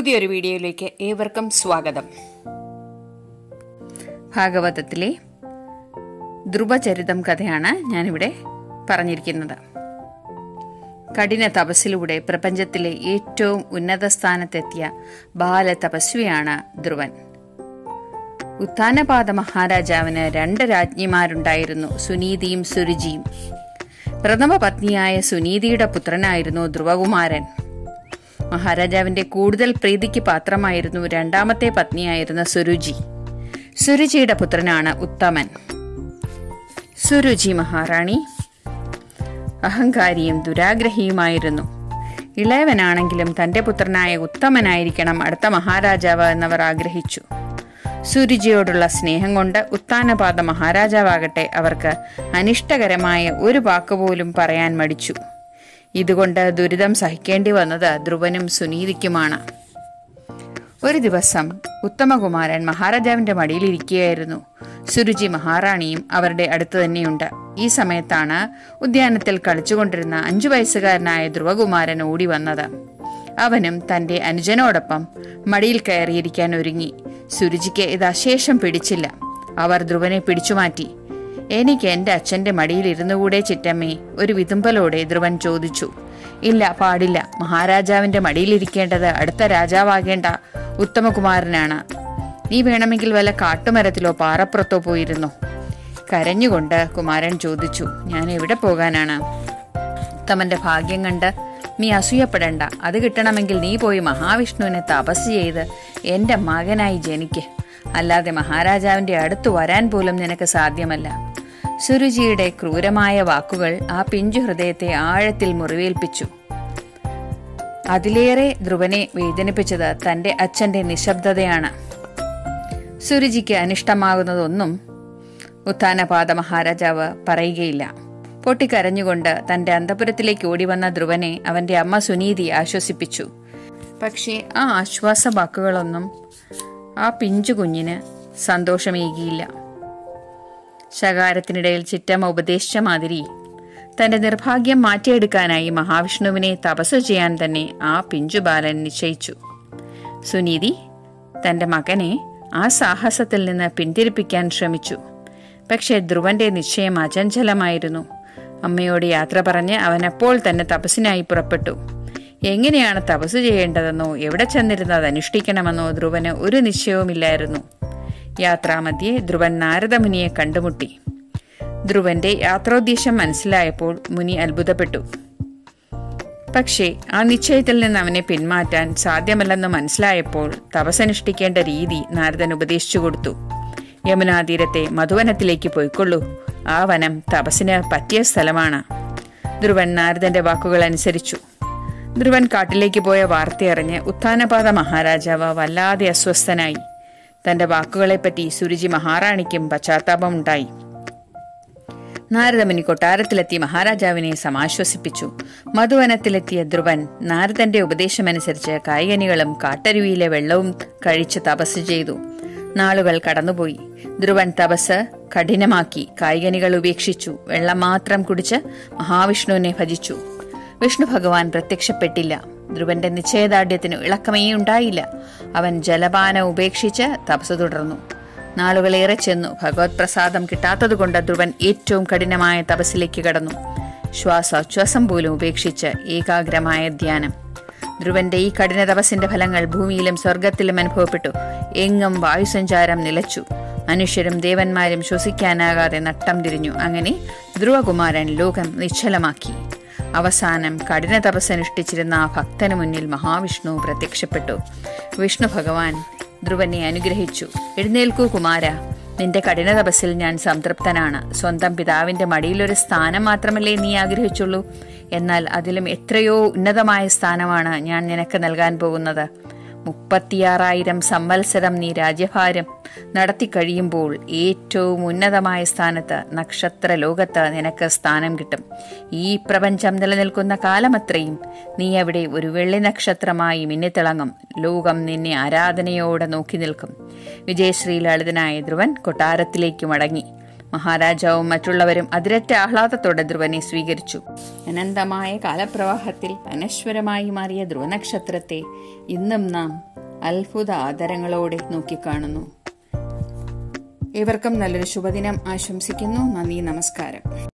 പുതിയൊരു വീഡിയോയിലേക്ക് ഏവർക്കും സ്വാഗതം ഭാഗവതത്തിലെ ധ്രുവചരിതം കഥയാണ് ഞാനിവിടെ പറഞ്ഞിരിക്കുന്നത് കഠിന തപസ്സിലൂടെ പ്രപഞ്ചത്തിലെ ഏറ്റവും ഉന്നത സ്ഥാനത്തെത്തിയ ബാല തപസ്വിയാണ് ധ്രുവൻ ഉത്താനപാത മഹാരാജാവിന് രണ്ട് രാജ്ഞിമാരുണ്ടായിരുന്നു സുനീതിയും സുരുചിയും പ്രഥമ പത്നിയായ സുനീതിയുടെ പുത്രനായിരുന്നു ധ്രുവകുമാരൻ മഹാരാജാവിന്റെ കൂടുതൽ പ്രീതിക്ക് പാത്രമായിരുന്നു രണ്ടാമത്തെ പത്നിയായിരുന്ന സുരുചി സുരുചിയുടെ പുത്രനാണ് ഉത്തമൻ സുരുചി മഹാറാണി അഹങ്കാരിയും ദുരാഗ്രഹിയുമായിരുന്നു ഇളയവനാണെങ്കിലും തന്റെ പുത്രനായ ഉത്തമനായിരിക്കണം അടുത്ത മഹാരാജാവ് എന്നവർ ആഗ്രഹിച്ചു സുരുചിയോടുള്ള സ്നേഹം കൊണ്ട് ഉത്താനപാത മഹാരാജാവാകട്ടെ അവർക്ക് അനിഷ്ടകരമായ ഒരു വാക്കുപോലും പറയാൻ മടിച്ചു ഇതുകൊണ്ട് ദുരിതം സഹിക്കേണ്ടി വന്നത് ധ്രുവനും സുനീതിക്കുമാണ് ഒരു ദിവസം ഉത്തമകുമാരൻ മഹാരാജാവിന്റെ മടിയിലിരിക്കുകയായിരുന്നു സുരുചി മഹാറാണിയും അവരുടെ അടുത്ത് തന്നെയുണ്ട് ഈ സമയത്താണ് ഉദ്യാനത്തിൽ കളിച്ചുകൊണ്ടിരുന്ന അഞ്ചു വയസ്സുകാരനായ ധ്രുവകുമാരൻ ഓടി വന്നത് അവനും തന്റെ അനുജനോടൊപ്പം മടിയിൽ കയറിയിരിക്കാൻ ഒരുങ്ങി സുരുചിക്ക് ഇത് അശേഷം പിടിച്ചില്ല അവർ ധ്രുവനെ പിടിച്ചുമാറ്റി എനിക്ക് എന്റെ അച്ഛന്റെ മടിയിൽ ഇരുന്നുകൂടെ ചിറ്റമ്മേ ഒരു വിതുമ്പലോടെ ധ്രുവൻ ചോദിച്ചു ഇല്ല പാടില്ല മഹാരാജാവിന്റെ മടിയിലിരിക്കേണ്ടത് അടുത്ത രാജാവാകേണ്ട ഉത്തമകുമാരനാണ് നീ വേണമെങ്കിൽ വല്ല കാട്ടുമരത്തിലോ പാറപ്പുറത്തോ പോയിരുന്നോ കരഞ്ഞുകൊണ്ട് കുമാരൻ ചോദിച്ചു ഞാൻ എവിടെ പോകാനാണ് ഉത്തമന്റെ ഭാഗ്യം കണ്ട് നീ അസൂയപ്പെടണ്ട അത് കിട്ടണമെങ്കിൽ നീ പോയി മഹാവിഷ്ണുവിനെ തപസ് ചെയ്ത് എന്റെ മകനായി ജനിക്ക് അല്ലാതെ മഹാരാജാവിന്റെ അടുത്ത് വരാൻ പോലും നിനക്ക് സാധ്യമല്ല സുരുചിയുടെ ക്രൂരമായ വാക്കുകൾ ആ പിഞ്ചു ഹൃദയത്തെ ആഴത്തിൽ മുറിവേൽപ്പിച്ചു അതിലേറെ ധ്രുവനെ വേദനിപ്പിച്ചത് തന്റെ അച്ഛന്റെ നിശബ്ദതയാണ് സുരുചിക്ക് അനിഷ്ടമാകുന്നതൊന്നും ഉത്ഥാനപാത മഹാരാജാവ് പറയുകയില്ല പൊട്ടിക്കരഞ്ഞുകൊണ്ട് തന്റെ അന്തപുരത്തിലേക്ക് ഓടിവന്ന ധ്രുവനെ അവന്റെ അമ്മ സുനീതി ആശ്വസിപ്പിച്ചു പക്ഷേ ആ ആശ്വാസ വാക്കുകളൊന്നും ആ പിഞ്ചു കുഞ്ഞിന് സന്തോഷമേകിയില്ല ശകാരത്തിനിടയിൽ ചിറ്റമ്മ ഉപദേശിച്ച മാതിരി തന്റെ നിർഭാഗ്യം മാറ്റിയെടുക്കാനായി മഹാവിഷ്ണുവിനെ തപസ് ചെയ്യാൻ തന്നെ ആ പിഞ്ചു ബാലൻ നിശ്ചയിച്ചു സുനീതി തന്റെ മകനെ ആ സാഹസത്തിൽ നിന്ന് പിന്തിരിപ്പിക്കാൻ ശ്രമിച്ചു പക്ഷേ ധ്രുവന്റെ നിശ്ചയം അചഞ്ചലമായിരുന്നു അമ്മയോട് യാത്ര പറഞ്ഞ് അവൻ അപ്പോൾ തന്നെ തപസ്സിനായി പുറപ്പെട്ടു എങ്ങനെയാണ് തപസ് ചെയ്യേണ്ടതെന്നോ എവിടെ ചെന്നിരുന്ന് അത് അനുഷ്ഠിക്കണമെന്നോ ധ്രുവന് ഒരു നിശ്ചയവുമില്ലായിരുന്നു യാത്രാമധ്യേ ധ്രുവൻ നാരദമുനിയെ കണ്ടുമുട്ടി ധ്രുവന്റെ യാത്രോദ്ദേശം മനസ്സിലായപ്പോൾ മുനി അത്ഭുതപ്പെട്ടു പക്ഷേ ആ നിശ്ചയത്തിൽ നിന്ന് അവനെ പിന്മാറ്റാൻ സാധ്യമല്ലെന്ന് മനസ്സിലായപ്പോൾ തപസനുഷ്ഠിക്കേണ്ട രീതി നാരദൻ ഉപദേശിച്ചു കൊടുത്തു യമുനാതീരത്തെ മധുവനത്തിലേക്ക് പോയിക്കൊള്ളൂ ആ വനം തപസ്സിന് പറ്റിയ സ്ഥലമാണ് ധ്രുവൻ നാരദന്റെ വാക്കുകൾ അനുസരിച്ചു ധ്രുവൻ കാട്ടിലേക്ക് പോയ വാർത്തയറിഞ്ഞ് ഉത്ഥാനപാത മഹാരാജാവ് വല്ലാതെ അസ്വസ്ഥനായി തന്റെ വാക്കുകളെപ്പറ്റി സുരുചി മഹാറാണിക്കും പശ്ചാത്താപമുണ്ടായി നാരദമുനി കൊട്ടാരത്തിലെത്തി മഹാരാജാവിനെ സമാശ്വസിപ്പിച്ചു മധുവനത്തിലെത്തിയ ധ്രുവൻ നാരദന്റെ ഉപദേശമനുസരിച്ച് കായികനികളും കാട്ടരുവിയിലെ വെള്ളവും കഴിച്ച് തപസ് ചെയ്തു നാളുകൾ കടന്നുപോയി ധ്രുവൻ തപസ് കഠിനമാക്കി കായികനികൾ ഉപേക്ഷിച്ചു വെള്ളം മാത്രം കുടിച്ച് മഹാവിഷ്ണുവിനെ ഭജിച്ചു വിഷ്ണു ഭഗവാൻ പ്രത്യക്ഷപ്പെട്ടില്ല ധ്രുവന്റെ നിശ്ചയദാർഢ്യത്തിന് ഇളക്കമേ ഉണ്ടായില്ല അവൻ ജലപാനം ഉപേക്ഷിച്ച് തപസ് തുടർന്നു നാളുകളേറെ ചെന്നു ഭഗവത് പ്രസാദം കിട്ടാത്തതുകൊണ്ട് ധ്രുവൻ ഏറ്റവും കഠിനമായ തപസ്സിലേക്ക് കടന്നു ശ്വാസോച്ഛ്വാസം പോലും ഉപേക്ഷിച്ച് ഏകാഗ്രമായ ധ്യാനം ധ്രുവന്റെ ഈ കഠിന തപസ്സിന്റെ ഫലങ്ങൾ ഭൂമിയിലും സ്വർഗത്തിലും അനുഭവപ്പെട്ടു എങ്ങും വായുസഞ്ചാരം നിലച്ചു മനുഷ്യരും ദേവന്മാരും ശ്വസിക്കാനാകാതെ നട്ടം തിരിഞ്ഞു അങ്ങനെ ധ്രുവകുമാരൻ ലോകം നിശ്ചലമാക്കി അവസാനം കഠിന തപസ്സനുഷ്ഠിച്ചിരുന്ന ആ ഭക്തന് മുന്നിൽ മഹാവിഷ്ണു പ്രത്യക്ഷപ്പെട്ടു വിഷ്ണു ഭഗവാൻ ധ്രുവനെ അനുഗ്രഹിച്ചു എഴുന്നേൽക്കൂ കുമാര നിന്റെ കഠിന തപസ്സിൽ ഞാൻ സംതൃപ്തനാണ് സ്വന്തം പിതാവിന്റെ മടിയിലൊരു സ്ഥാനം മാത്രമല്ലേ നീ ആഗ്രഹിച്ചുള്ളൂ എന്നാൽ അതിലും എത്രയോ ഉന്നതമായ സ്ഥാനമാണ് ഞാൻ നിനക്ക് നൽകാൻ പോകുന്നത് മുപ്പത്തിയാറായിരം സംവത്സരം നീ രാജ്യഭാരം നടത്തി കഴിയുമ്പോൾ ഏറ്റവും ഉന്നതമായ സ്ഥാനത്ത് നക്ഷത്ര ലോകത്ത് നിനക്ക് സ്ഥാനം കിട്ടും ഈ പ്രപഞ്ചം നിലനിൽക്കുന്ന കാലമത്രയും നീ അവിടെ ഒരു വെള്ളി നക്ഷത്രമായി മിന്നിത്തിളങ്ങും ലോകം നിന്നെ ആരാധനയോടെ നോക്കി നിൽക്കും വിജയശ്രീ ലളിതനായ ധ്രുവൻ കൊട്ടാരത്തിലേക്ക് മടങ്ങി മഹാരാജാവും മറ്റുള്ളവരും അതിരറ്റ ആഹ്ലാദത്തോടെ ധ്രുവനെ സ്വീകരിച്ചു അനന്തമായ കാലപ്രവാഹത്തിൽ അനശ്വരമായി മാറിയ ധ്രുവനക്ഷത്രത്തെ ഇന്നും നാം അത്ഭുത ആദരങ്ങളോടെ നോക്കിക്കാണുന്നു ഏവർക്കും നല്ലൊരു ശുഭദിനം ആശംസിക്കുന്നു നന്ദി നമസ്കാരം